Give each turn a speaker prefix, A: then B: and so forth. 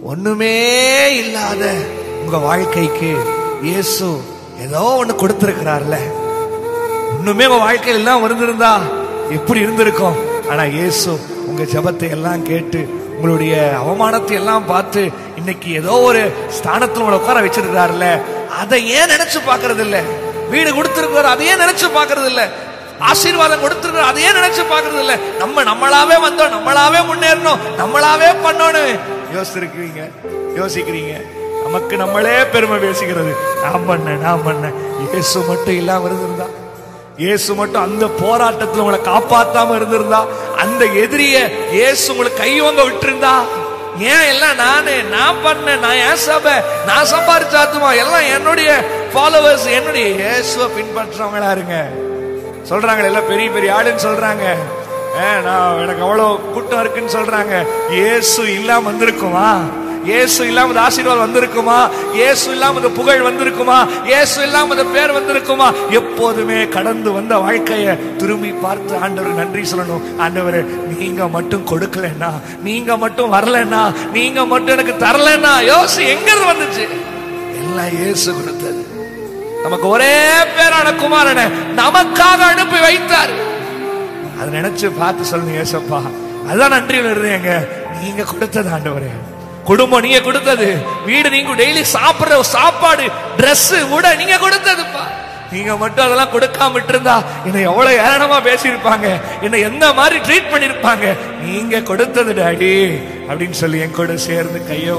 A: ஒண்ணுமே இல்லாத உங்க வாழ்க்கைக்கு இயேசு ஏதோ ஒண்ணு கொடுத்திருக்கிறார்ல ஒண்ணுமே உங்க வாழ்க்கையில் எல்லாம் இருந்திருந்தா எப்படி இருந்திருக்கும் ஆனா இயேசு உங்க ஜெபத்தை எல்லாம் கேட்டு உங்களுடைய அவமானத்தை எல்லாம் பார்த்து இன்னைக்கு ஏதோ ஒரு ஸ்தானத்துல உங்களை உட்கார வச்சிருக்கிறாருல்ல அதை ஏன் நினைச்சு பார்க்கிறது இல்ல வீடு கொடுத்திருக்கிறார் அதை ஏன் நினைச்சு பார்க்கிறது இல்ல ஆசீர்வாதம் கொடுத்திருக்கிறார் அதை ஏன் நினைச்சு பார்க்கிறது இல்ல நம்ம நம்மளாவே வந்தோம் நம்மளாவே முன்னேறணும் நம்மளாவே பண்ணணும் யோசிச்சிருக்கிறீங்க யோசிக்கிறீங்க நமக்கு நம்மளே பெருமை பேசிக்கிறது நான் பண்ணேன் நான் பண்ணேன் இயேசு மட்டும் இல்லாம இருந்திருந்தா இயேசு மட்டும் அந்த போராட்டத்துல உங்களை காப்பாத்தாம இருந்திருந்தா அந்த எதிரிய இயேசு உங்களுக்கு கைவங்க விட்டிருந்தா ஏன் எல்லாம் நானே நான் பண்ணேன் நான் ஏன் சபை நான் சம்பாரிச்சாத்துமா எல்லாம் என்னுடைய ஃபாலோவர்ஸ் என்னுடைய இயேசுவை பின்பற்றவங்களா இருங்க சொல்றாங்க எல்லாம் பெரிய பெரிய ஆளுன்னு சொல்றாங்க ஏ, நான் எனக்கு அவ்வளவு கூட்டம் இருக்குன்னு சொல்றாங்க இயேசு இல்லாம வந்திருக்குமா இயேசு இல்லாம இந்த ஆசீர்வாதம் வந்திருக்குமா இயேசு இல்லாம இந்த புகழ் வந்திருக்குமா இயேசு இல்லாம இந்த பேர் வந்திருக்குமா எப்போதுமே கடந்து வந்த வாழ்க்கைய திரும்பி பார்த்து ஆண்டவர் நன்றி சொல்லணும் ஆண்டவர் நீங்க மட்டும் கொடுக்கலன்னா நீங்க மட்டும் வரலன்னா நீங்க மட்டும் எனக்கு தரலன்னா யோசி எங்க இருந்து வந்துச்சு எல்லாம் இயேசு கொடுத்தது நமக்கு ஒரே பேரான குமாரனை நமக்காக அனுப்பி வைத்தார் அதை நினைச்சு பார்த்து சொல்லுங்க ஏசப்பா அதான் நன்றி இருந்தேங்க நீங்க கொடுத்தது ஆண்டவரே குடும்பம் நீங்க கொடுத்தது வீடு நீங்க டெய்லி சாப்பிடுற சாப்பாடு Dress உட நீங்க கொடுத்ததுப்பா நீங்க மட்டும் அதெல்லாம் கொடுக்காம இருந்தா என்னை எவ்வளவு ஏளனமா பேசியிருப்பாங்க என்னை எந்த மாதிரி ட்ரீட் பண்ணிருப்பாங்க நீங்க கொடுத்தது டாடி அப்படின்னு சொல்லி என் கூட சேர்ந்து கையை